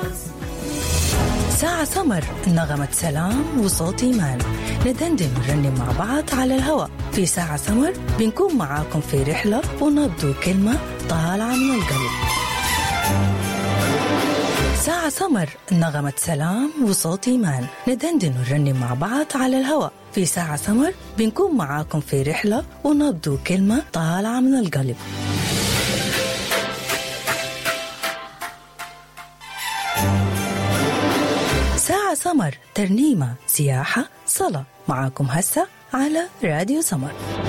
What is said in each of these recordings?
ساعة سمر نغمة سلام وصوت إيمان ندندن ونرنم مع بعض على الهواء في ساعة سمر بنكون معاكم في رحلة ونبدو كلمة طالعة من القلب ساعة سمر نغمة سلام وصوت إيمان ندندن ونرنم مع بعض على الهواء في ساعة سمر بنكون معاكم في رحلة ونبدو كلمة طالعة من القلب ساعة سمر ترنيمة سياحة صلاة معاكم هسه على راديو سمر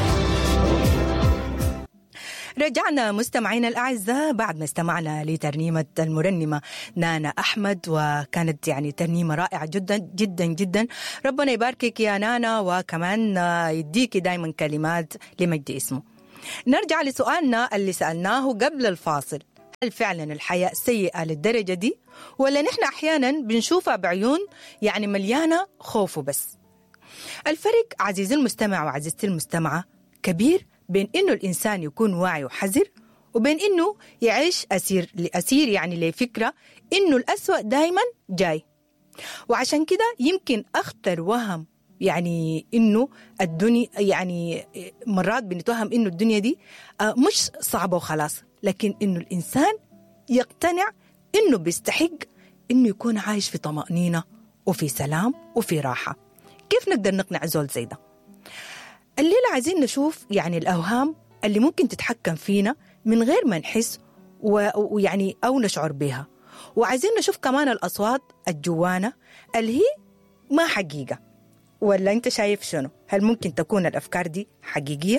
رجعنا مستمعينا الأعزاء بعد ما استمعنا لترنيمة المرنمة نانا أحمد وكانت يعني ترنيمة رائعة جدا جدا جدا ربنا يباركك يا نانا وكمان يديكي دايما كلمات لمجد اسمه نرجع لسؤالنا اللي سألناه قبل الفاصل هل فعلا الحياة سيئة للدرجة دي ولا نحن أحيانا بنشوفها بعيون يعني مليانة خوف وبس الفرق عزيزي المستمع وعزيزتي المستمعة كبير بين إنه الإنسان يكون واعي وحذر وبين إنه يعيش أسير لأسير يعني لفكرة إنه الأسوأ دايما جاي وعشان كده يمكن أخطر وهم يعني إنه الدنيا يعني مرات بنتوهم إنه الدنيا دي مش صعبة وخلاص لكن إنه الإنسان يقتنع إنه بيستحق إنه يكون عايش في طمأنينة وفي سلام وفي راحة كيف نقدر نقنع زول زي ده الليلة عايزين نشوف يعني الأوهام اللي ممكن تتحكم فينا من غير ما نحس ويعني أو نشعر بها وعايزين نشوف كمان الأصوات الجوانا اللي هي ما حقيقة ولا أنت شايف شنو هل ممكن تكون الأفكار دي حقيقية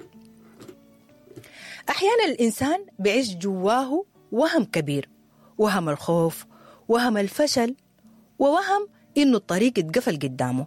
أحيانا الإنسان بيعيش جواه وهم كبير وهم الخوف وهم الفشل ووهم إنه الطريق اتقفل قدامه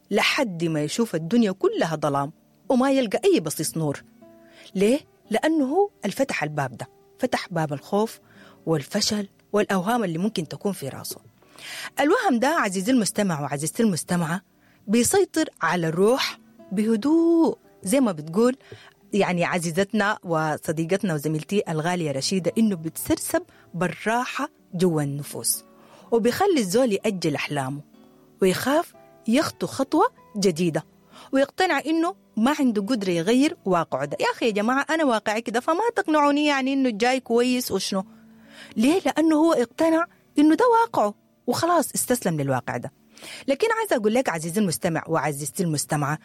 لحد ما يشوف الدنيا كلها ظلام وما يلقى أي بصيص نور ليه؟ لأنه هو الفتح الباب ده فتح باب الخوف والفشل والأوهام اللي ممكن تكون في راسه الوهم ده عزيزي المستمع وعزيزتي المستمعة بيسيطر على الروح بهدوء زي ما بتقول يعني عزيزتنا وصديقتنا وزميلتي الغالية رشيدة إنه بتسرسب بالراحة جوا النفوس وبيخلي الزول يأجل أحلامه ويخاف يخطو خطوة جديدة ويقتنع إنه ما عنده قدرة يغير واقعه ده يا أخي يا جماعة أنا واقعي كده فما تقنعوني يعني إنه جاي كويس وشنو ليه؟ لأنه هو اقتنع إنه ده واقعه وخلاص استسلم للواقع ده لكن عايزة أقول لك عزيزي المستمع وعزيزتي المستمعة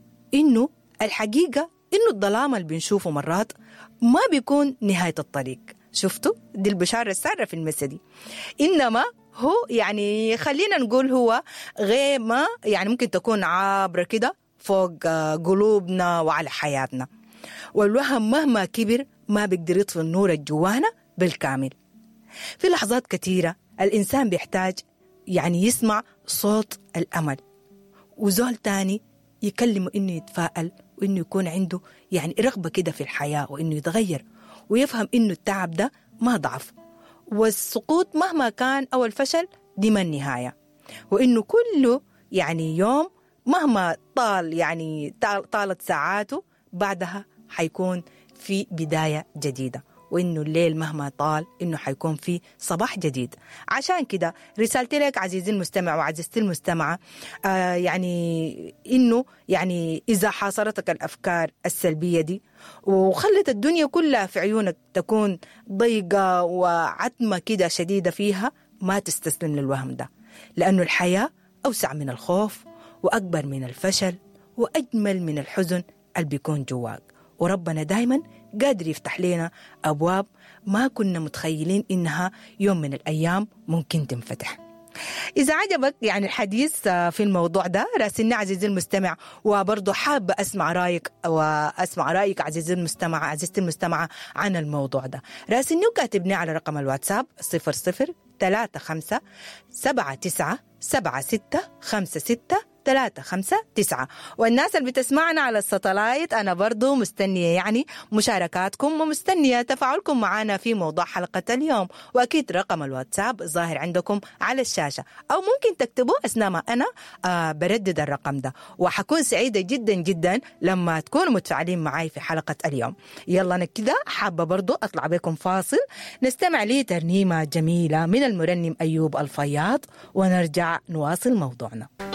إنه الحقيقة إنه الظلام اللي بنشوفه مرات ما بيكون نهاية الطريق شفتوا؟ دي البشارة السارة في المسا إنما هو يعني خلينا نقول هو غيمة يعني ممكن تكون عابرة كده فوق قلوبنا وعلى حياتنا والوهم مهما كبر ما بيقدر يطفي النور الجوانا بالكامل في لحظات كثيرة الإنسان بيحتاج يعني يسمع صوت الأمل وزول تاني يكلمه إنه يتفائل وإنه يكون عنده يعني رغبة كده في الحياة وإنه يتغير ويفهم إنه التعب ده ما ضعف والسقوط مهما كان أو الفشل دي ما النهاية وإنه كله يعني يوم مهما طال يعني طالت ساعاته بعدها حيكون في بداية جديدة وإنه الليل مهما طال إنه حيكون في صباح جديد عشان كده رسالتي لك عزيزي المستمع وعزيزتي المستمعة آه يعني إنه يعني إذا حاصرتك الأفكار السلبية دي وخلت الدنيا كلها في عيونك تكون ضيقة وعتمة كده شديدة فيها ما تستسلم للوهم ده لأنه الحياة أوسع من الخوف وأكبر من الفشل وأجمل من الحزن اللي بيكون جواك وربنا دايما قادر يفتح لنا أبواب ما كنا متخيلين إنها يوم من الأيام ممكن تنفتح إذا عجبك يعني الحديث في الموضوع ده راسلنا عزيزي المستمع وبرضه حابة أسمع رأيك وأسمع رأيك عزيزي المستمع عزيزتي المستمعة عن الموضوع ده راسلني وكاتبني على رقم الواتساب صفر صفر ثلاثة خمسة سبعة تسعة سبعة ستة خمسة ستة ثلاثة خمسة تسعة والناس اللي بتسمعنا على الساتلايت أنا برضو مستنية يعني مشاركاتكم ومستنية تفاعلكم معنا في موضوع حلقة اليوم وأكيد رقم الواتساب ظاهر عندكم على الشاشة أو ممكن تكتبوا أثناء ما أنا آه بردد الرقم ده وحكون سعيدة جدا جدا لما تكونوا متفاعلين معي في حلقة اليوم يلا أنا كده حابة برضو أطلع بكم فاصل نستمع لترنيمة جميلة من المرنم أيوب الفياض ونرجع نواصل موضوعنا